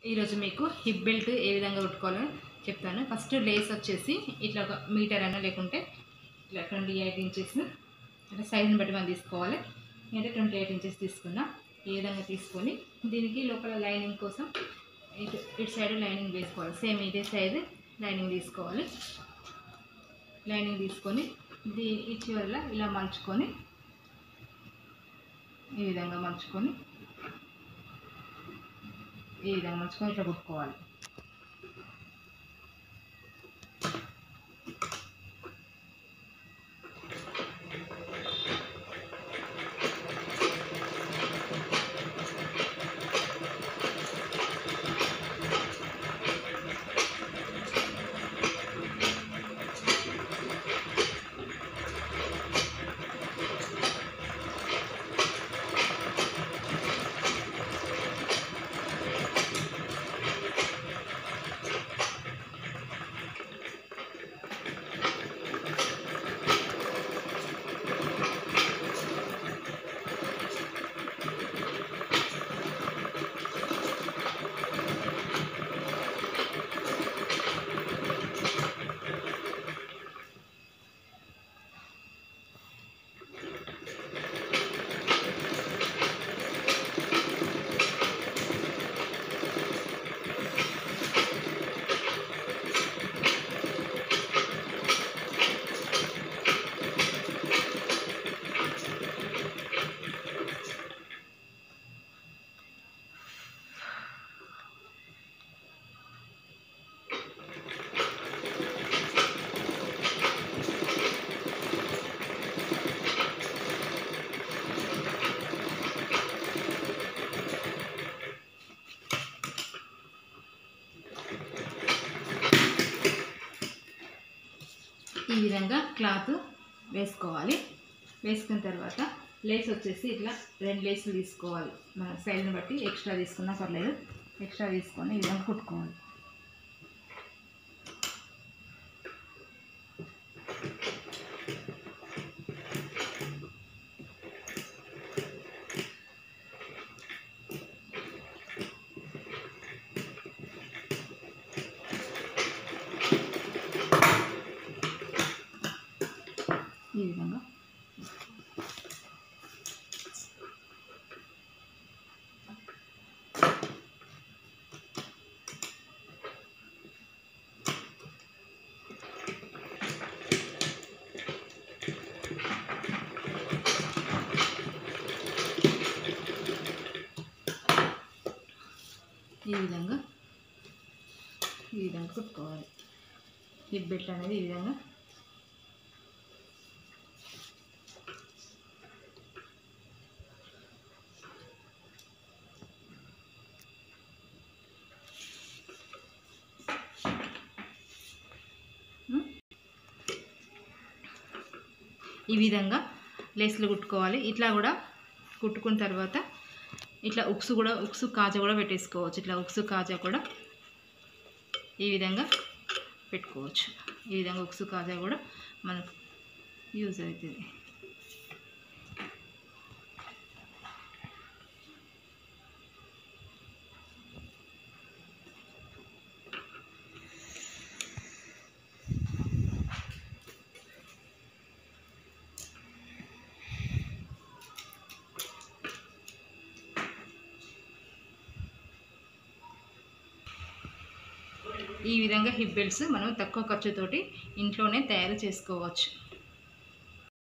ఈరోజు మీకు hip belt ఏ విధంగా కుట్టుకోవాలో చెప్తాను ఫస్ట్ లేస్ వచ్చేసి ఇట్లా ఒక మీటర్ అన్న లేకుంటే ఇట్లా ట్వంటీ ఎయిట్ ఇంచెస్ అంటే సైజుని బట్టి మనం తీసుకోవాలి నేనైతే ట్వంటీ ఎయిట్ ఇంచెస్ తీసుకున్నా ఈ విధంగా తీసుకొని దీనికి లోపల లైనింగ్ కోసం ఇటు ఇటు సైడ్ లైనింగ్ వేసుకోవాలి సేమ్ ఇదే సైజు లైనింగ్ తీసుకోవాలి లైనింగ్ తీసుకొని దీ ఈ చివరిలో ఇలా మలుచుకొని ఈ విధంగా మలుచుకొని ఈ విధంగా మలుచుకొని ఇట్లా కుట్టుకోవాలి ఈ విధంగా క్లాత్ వేసుకోవాలి వేసుకున్న తర్వాత లేస్ వచ్చేసి ఇట్లా రెండు లేసులు తీసుకోవాలి మన సైజుని బట్టి ఎక్స్ట్రా తీసుకున్నా పర్లేదు ఎక్స్ట్రా తీసుకొని ఈ విధంగా కుట్టుకోవాలి ఈ విధంగా ఈ విధంగా ఈ విధంగా కుట్టుకోవాలి హిప్ బెల్ట్ అనేది ఈ విధంగా ఉమ్. ఈ విధంగా లేస్లు కుట్టుకోవాలి ఇట్లా కూడా కుట్టుకున్న తర్వాత ఇట్లా ఉక్సు కూడా ఉక్సు కాజా కూడా పెట్టేసుకోవచ్చు ఇట్లా ఉక్సు కాజా కూడా ఈ విధంగా పెట్టుకోవచ్చు ఈ విధంగా ఉక్సు కాజా కూడా మనకు యూజ్ అవుతుంది ఈ విధంగా హిప్ బెల్ట్స్ మనం తక్కువ ఖర్చుతోటి ఇంట్లోనే తయారు చేసుకోవచ్చు